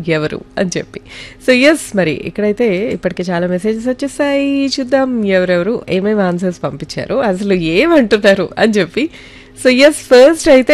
ఎవరు అని చెప్పి సో ఎస్ మరి ఇక్కడైతే ఇప్పటికే చాలా మెసేజెస్ వచ్చేసాయి చూద్దాం ఎవరెవరు ఏమేమి ఆన్సర్స్ పంపించారు అసలు ఏమంటున్నారు అని చెప్పి సో ఎస్ ఫస్ట్ అయితే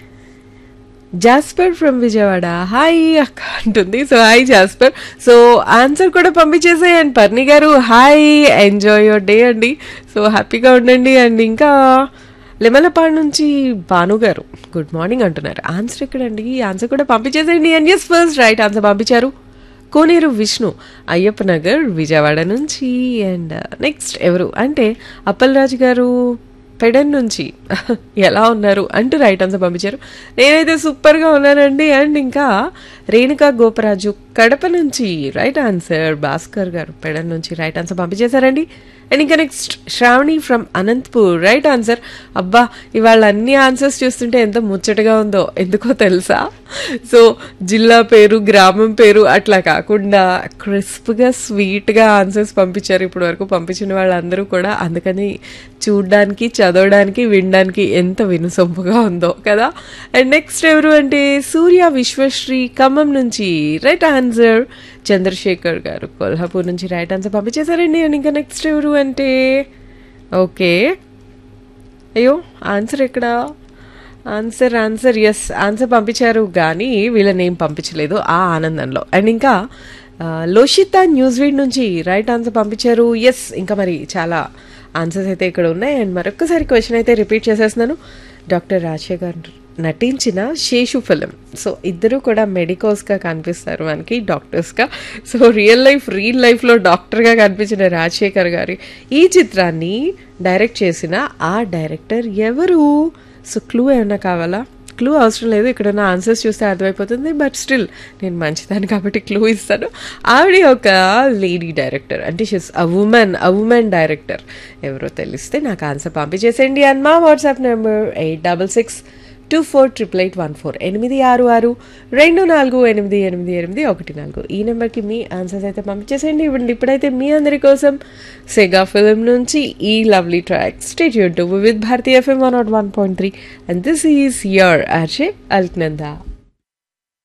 జాస్పర్ ఫ్రమ్ విజయవాడ హాయ్ అక్క అంటుంది so hi Jasper so answer కూడా పంపించేసేయండి పర్ణి గారు హాయ్ ఎంజాయ్ యువర్ డే అండి సో హ్యాపీగా ఉండండి అండ్ ఇంకా లెమలపాడు నుంచి భాను గారు గుడ్ మార్నింగ్ అంటున్నారు ఆన్సర్ ఎక్కడండి ఆన్సర్ కూడా పంపించేసేయండి and yes first right answer పంపించారు కోనేరు విష్ణు అయ్యప్ప నగర్ విజయవాడ నుంచి అండ్ నెక్స్ట్ ఎవరు అంటే అప్పలరాజు గారు పెడన్ నుంచి ఎలా ఉన్నారు అంటూ రైట్ ఆన్సర్ పంపించారు నేనైతే సూపర్గా ఉన్నానండి అండ్ ఇంకా రేణుకా గోపరాజు కడప నుంచి రైట్ ఆన్సర్ భాస్కర్ గారు పెడన్ నుంచి రైట్ ఆన్సర్ పంపించేశారండి అండ్ ఇంకా next Sravani from Anantapur right answer అబ్బా ఇవాళ అన్ని ఆన్సర్స్ చూస్తుంటే ఎంత ముచ్చటగా ఉందో ఎందుకో తెలుసా సో జిల్లా పేరు గ్రామం పేరు అట్లా కాకుండా క్రిస్ప్గా స్వీట్గా ఆన్సర్స్ పంపించారు ఇప్పటి వరకు పంపించిన వాళ్ళందరూ కూడా అందుకని చూడ్డానికి చదవడానికి వినడానికి ఎంత వినుసొంపుగా ఉందో కదా అండ్ నెక్స్ట్ ఎవరు అంటే సూర్య విశ్వశ్రీ ఖమ్మం నుంచి రైట్ ఆన్సర్ చంద్రశేఖర్ గారు కొల్హాపూర్ నుంచి రైట్ ఆన్సర్ పంపించేశారండి అండ్ ఇంకా నెక్స్ట్ ఎవరు అంటే ఓకే అయ్యో ఆన్సర్ ఎక్కడ ఆన్సర్ ఆన్సర్ ఎస్ ఆన్సర్ పంపించారు కానీ వీళ్ళ నేమ్ పంపించలేదు ఆ ఆనందంలో అండ్ ఇంకా ఆ, లోషిత న్యూస్ వీడ్ నుంచి రైట్ ఆన్సర్ పంపించారు ఎస్ ఇంకా మరి చాలా ఆన్సర్స్ అయితే ఇక్కడ ఉన్నాయి అండ్ మరొకసారి క్వశ్చన్ అయితే రిపీట్ చేసేస్తున్నాను డాక్టర్ రాజశేఖర్ నటించిన శేషు ఫిలిం సో ఇద్దరు కూడా మెడికోస్గా కనిపిస్తారు మనకి డాక్టర్స్గా సో రియల్ లైఫ్ రియల్ లైఫ్లో డాక్టర్గా కనిపించిన రాజశేఖర్ గారి ఈ చిత్రాన్ని డైరెక్ట్ చేసిన ఆ డైరెక్టర్ ఎవరు సో క్లూ ఏమన్నా కావాలా క్లూ అవసరం లేదు ఇక్కడ ఉన్న ఆన్సర్స్ చూస్తే అర్థమైపోతుంది బట్ స్టిల్ నేను మంచిదాన్ని కాబట్టి క్లూ ఇస్తాను ఆవిడ ఒక లేడీ డైరెక్టర్ అంటే she's uh woman uh woman director ఎవరో తెలిస్తే నాకు ఆన్సర్ పంపించేసేయండి అండ్ మా WhatsApp number eight double six two four triple eight one four ఎనిమిది ఆరు ఆరు రెండు నాలుగు ఎనిమిది ఎనిమిది ఎనిమిది ఒకటి నాలుగు ఈ నెంబర్కి మీ ఆన్సర్స్ అయితే పంపించేసేయండి ఇవ్వండి ఇప్పుడైతే మీ అందరి కోసం సెగా ఫిలిం నుంచి ఈ lovely track state YouTube with Bharati FM one nought one point three and this is your R J Alaknanda